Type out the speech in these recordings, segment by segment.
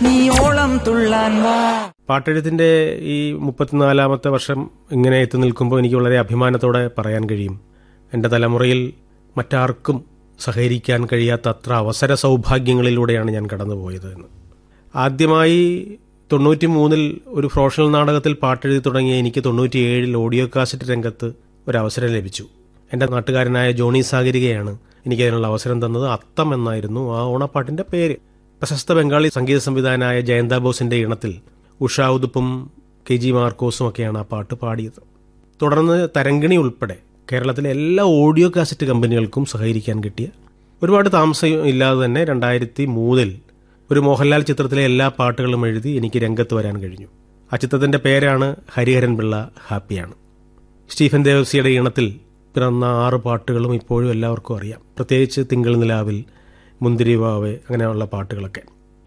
നീ ഓളം തുള്ളാൻ വാ പാട്ടെഴുത്തിന്റെ ഈ മുപ്പത്തിനാലാമത്തെ വർഷം ഇങ്ങനെ എത്തി നിൽക്കുമ്പോൾ എനിക്ക് വളരെ അഭിമാനത്തോടെ പറയാൻ കഴിയും എൻ്റെ തലമുറയിൽ മറ്റാർക്കും സഹകരിക്കാൻ കഴിയാത്ത അത്ര അവസര സൗഭാഗ്യങ്ങളിലൂടെയാണ് ഞാൻ കടന്നുപോയത് എന്ന് ആദ്യമായി തൊണ്ണൂറ്റി മൂന്നിൽ ഒരു പ്രൊഫഷണൽ നാടകത്തിൽ പാട്ടെഴുതി തുടങ്ങിയ എനിക്ക് തൊണ്ണൂറ്റിയേഴിൽ ഓഡിയോ കാസറ്റ് രംഗത്ത് ഒരു അവസരം ലഭിച്ചു എൻ്റെ നാട്ടുകാരനായ ജോണി സാഗരികയാണ് എനിക്ക് അതിനുള്ള അവസരം തന്നത് അത്തം എന്നായിരുന്നു ആ ഓണപ്പാട്ടിൻ്റെ പേര് പ്രശസ്ത ബംഗാളി സംഗീത സംവിധായകനായ ജയന്ത ബോസിന്റെ ഈണത്തിൽ ഉഷാ ഉതുപ്പും കെ ജി മാർക്കോസും ഒക്കെയാണ് ആ പാട്ട് പാടിയത് തുടർന്ന് തരങ്കിണി ഉൾപ്പെടെ കേരളത്തിലെ എല്ലാ ഓഡിയോ കാസറ്റ് കമ്പനികൾക്കും സഹകരിക്കാൻ കിട്ടിയ ഒരുപാട് താമസം ഇല്ലാതെ തന്നെ രണ്ടായിരത്തി മൂന്നിൽ ഒരു മോഹൻലാൽ ചിത്രത്തിലെ എല്ലാ പാട്ടുകളും എഴുതി എനിക്ക് രംഗത്ത് വരാൻ കഴിഞ്ഞു ആ ചിത്രത്തിന്റെ പേരാണ് ഹരിഹരൻ പിള്ള ഹാപ്പിയാണ് സ്റ്റീഫൻ ദേവസിയുടെ ഈണത്തിൽ പിറന്ന ആറ് പാട്ടുകളും ഇപ്പോഴും എല്ലാവർക്കും അറിയാം പ്രത്യേകിച്ച് തിങ്കൾ നിലാവിൽ മുന്തിരി വാവേ അങ്ങനെയുള്ള പാട്ടുകളൊക്കെ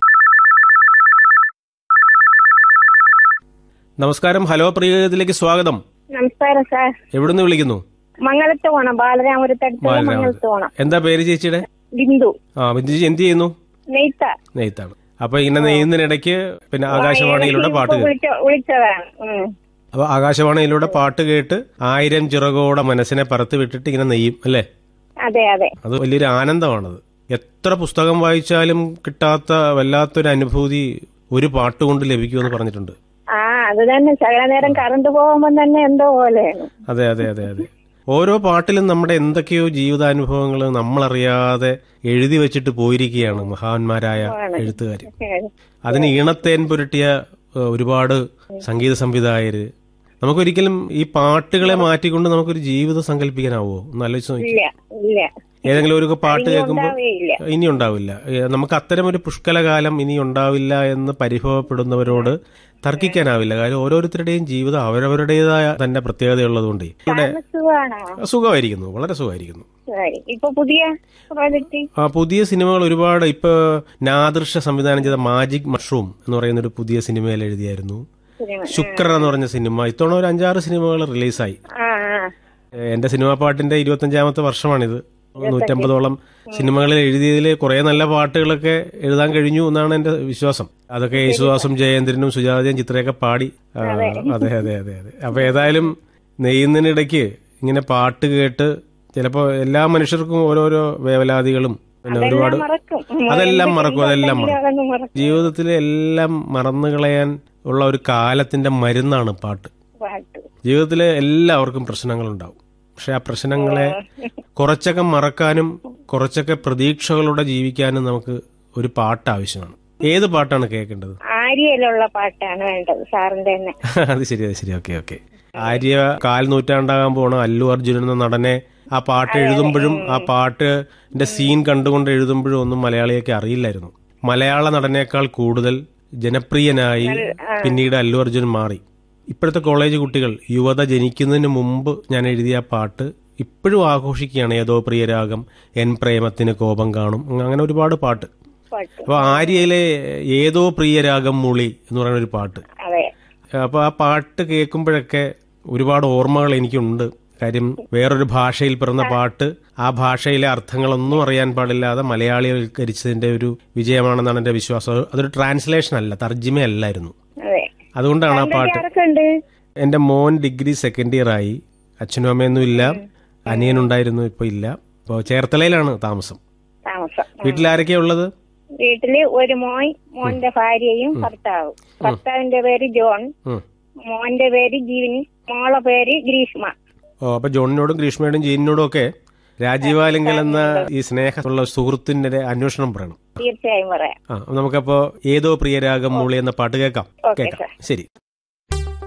നമസ്കാരം ഹലോ പ്രിയത്തിലേക്ക് സ്വാഗതം നമസ്കാരം സാർ എവിടുന്ന് വിളിക്കുന്നു മംഗലത്ത് പോണം ബാലരാമപുരത്തടുത്തുള്ള മംഗലത്ത് പോണം എന്താ പേര് ചേച്ചിയുടെ ബിന്ദു ആ ബിന്ദുജി എന്ത് ചെയ്യുന്നു നെയ്ത്ത നെയ്ത്താണ് അപ്പൊ ഇങ്ങനെ നെയ്യുന്നതിനിടയ്ക്ക് പിന്നെ ആകാശവാണിയിലൂടെ പാട്ട് കേൾക്കും വിളിച്ച വിളിച്ചതാണ് ഉം. അപ്പൊ ആകാശവാണിയിലൂടെ പാട്ട് കേട്ട് ആയിരം ചിറകോടെ മനസ്സിനെ പറത്ത് വിട്ടിട്ട് ഇങ്ങനെ നെയ്യും അല്ലേ അതെ അതെ അത് വലിയൊരു ആനന്ദമാണത് എത്ര പുസ്തകം വായിച്ചാലും കിട്ടാത്ത വല്ലാത്തൊരു അനുഭൂതി ഒരു പാട്ട് കൊണ്ട് ലഭിക്കുമെന്ന് പറഞ്ഞിട്ടുണ്ട് ആ അത് തന്നെ സകല നേരം കറണ്ട് പോകുമ്പോ തന്നെ എന്തോ പോലെയാണ് അതെ അതെ അതെ അതെ ഓരോ പാട്ടിലും നമ്മുടെ എന്തൊക്കെയോ ജീവിതാനുഭവങ്ങൾ നമ്മളറിയാതെ എഴുതി വെച്ചിട്ട് പോയിരിക്കുകയാണ് മഹാന്മാരായ എഴുത്തുകാർ അതിന് ഈണത്തേൻ പുരട്ടിയ ഏഹ്, ഒരുപാട് സംഗീത സംവിധായകര് നമുക്കൊരിക്കലും ഈ പാട്ടുകളെ മാറ്റിക്കൊണ്ട് നമുക്കൊരു ജീവിതം സങ്കല്പിക്കാനാവോ ഒന്ന് ആലോചിച്ച് നോക്കി ഇല്ല ഇല്ല ഏതെങ്കിലും ഒരു പാട്ട് കേൾക്കുമ്പോൾ ഉണ്ടാവേയില്ല ഇനി ഉണ്ടാവില്ല ഏ, നമുക്ക് അത്തരം ഒരു പുഷ്കലകാലം ഇനി ഉണ്ടാവില്ല എന്ന് പരിഭവപ്പെടുന്നവരോട് തർക്കിക്കാനാവില്ല കാര്യം ഓരോരുത്തരുടെയും ജീവിതം അവരവരുടേതായ തന്നെ പ്രത്യേകതയുള്ളതുകൊണ്ട് ഇവിടെ സുഖാണോ സുഖമായിരിക്കുന്നു വളരെ സുഖമായിരിക്കുന്നു ശരി ഇപ്പൊ പുതിയ പ്രോജക്റ്റ് ആ പുതിയ സിനിമകൾ ഒരുപാട് ഇപ്പൊ നാദൃശ സംവിധാനം ചെയ്ത മാജിക് മഷ്റൂം എന്ന് പറയുന്ന ഒരു പുതിയ സിനിമയിൽ എഴുതിയായിരുന്നു ശുക്രൻ എന്ന് പറഞ്ഞ സിനിമ ഇത്തവണ ഒരു അഞ്ചാറ് സിനിമകൾ റിലീസായി ആ ആ ഏ, എന്റെ സിനിമാ പാട്ടിന്റെ ഇരുപത്തഞ്ചാമത്തെ വർഷമാണിത് നൂറ്റമ്പതോളം സിനിമകളിൽ എഴുതിയതിൽ കുറെ നല്ല പാട്ടുകളൊക്കെ എഴുതാൻ കഴിഞ്ഞു എന്നാണ് എന്റെ വിശ്വാസം അതൊക്കെ യേശുദാസും ജയേന്ദ്രനും സുജാതയും ചിത്രയൊക്കെ പാടി ആ, അതെ അതെ അതെ അതെ അപ്പൊ ഏതായാലും നെയ്യുന്നതിനിടയ്ക്ക് ഇങ്ങനെ പാട്ട് കേട്ട് ചിലപ്പോ എല്ലാ മനുഷ്യർക്കും ഓരോരോ വേവലാതികളും പിന്നെ ഒരുപാട് മറക്കും അതെല്ലാം മറക്കും അതെല്ലാം മറക്കും അതൊന്നും മറക്കും ജീവിതത്തിലെ എല്ലാം മറന്നു കളയാൻ ഉള്ള ഒരു കാലത്തിന്റെ മരുന്നാണ് പാട്ട് പാട്ട് ജീവിതത്തിലെ എല്ലാവർക്കും പ്രശ്നങ്ങളുണ്ടാവും പക്ഷെ ആ പ്രശ്നങ്ങളെ കുറച്ചൊക്കെ മറക്കാനും കുറച്ചൊക്കെ പ്രതീക്ഷകളോടെ ജീവിക്കാനും നമുക്ക് ഒരു പാട്ട് ആവശ്യമാണ് ഏത് പാട്ടാണ് കേൾക്കേണ്ടത് ആര്യയിലുള്ള പാട്ടാണ് വേണ്ടത് സാറിന്റെ തന്നെ അത് ശരി അത് ശരി ഓക്കെ ഓക്കെ ആര്യ കാൽ നൂറ്റാണ്ടാകാൻ പോണ അല്ലു അർജുനൻ എന്ന നടനെ ആ പാട്ട് എഴുതുമ്പോഴും ആ പാട്ടിന്റെ സീൻ കണ്ടുകൊണ്ട് എഴുതുമ്പോഴും ഒന്നും മലയാളിയൊക്കെ അറിയില്ലായിരുന്നു മലയാള നടനേക്കാൾ കൂടുതൽ ജനപ്രിയനായി പിന്നീട് അല്ലു അർജുൻ മാറി ഇപ്പോഴത്തെ കോളേജ് കുട്ടികൾ യുവത ജനിക്കുന്നതിന് മുമ്പ് ഞാൻ എഴുതിയ ആ പാട്ട് ഇപ്പോഴും ആഘോഷിക്കുകയാണ് ഏതോ പ്രിയരാഗം എൻ പ്രേമത്തിന് കോപം കാണും അങ്ങനെ ഒരുപാട് പാട്ട് പാട്ട് അപ്പൊ ആര്യയിലെ ഏതോ പ്രിയരാഗം മുളി എന്ന് പറയുന്ന ഒരു പാട്ട് അതെ അപ്പൊ ആ പാട്ട് കേൾക്കുമ്പോഴൊക്കെ ഒരുപാട് ഓർമ്മകൾ എനിക്കുണ്ട് കാര്യം വേറൊരു ഭാഷയിൽ പിറന്ന പാട്ട് ആ ഭാഷയിലെ അർത്ഥങ്ങളൊന്നും അറിയാൻ പാടില്ലാതെ മലയാളിവൽക്കരിച്ചതിന്റെ ഒരു വിജയമാണെന്നാണ് എന്റെ വിശ്വാസം അതൊരു ട്രാൻസ്ലേഷൻ അല്ല തർജിമയല്ലായിരുന്നു അതെ അതുകൊണ്ടാണ് ആ പാട്ട് ആരൊക്കെ ഉണ്ട് എന്റെ മോൻ ഡിഗ്രി സെക്കൻഡ് ഇയർ ആയി അച്ഛനും അമ്മയൊന്നും ഇല്ല അനിയനുണ്ടായിരുന്നു ഇപ്പൊ ഇല്ല ഇപ്പൊ ചേർത്തലയിലാണ് താമസം താമസം വീട്ടിലാരൊക്കെയാ ഉള്ളത് വീട്ടില് ഒരു മോൻ മോന്റെ ഭാര്യയും ഭർത്താവും ഭർത്താവിന്റെ പേര് ജോൺ ഉം. മോന്റെ പേര് ജീവനി മോളെ പേര് ഗ്രീഷ്മ ഓ അപ്പൊ ജോണിനോടും ഗ്രീഷ്മയോടും ജീനിനോടും ഒക്കെ രാജീവാലിങ്കൽ എന്ന ഈ സ്നേഹമുള്ള സുഹൃത്തിന്റെ അന്വേഷണം പറയണം തീർച്ചയായും പറയാം ആ നമുക്കപ്പോ ഏതോ പ്രിയരാഗം മൂളി എന്ന പാട്ട് കേൾക്കാം ഓക്കെ കേൾക്കാം ശരി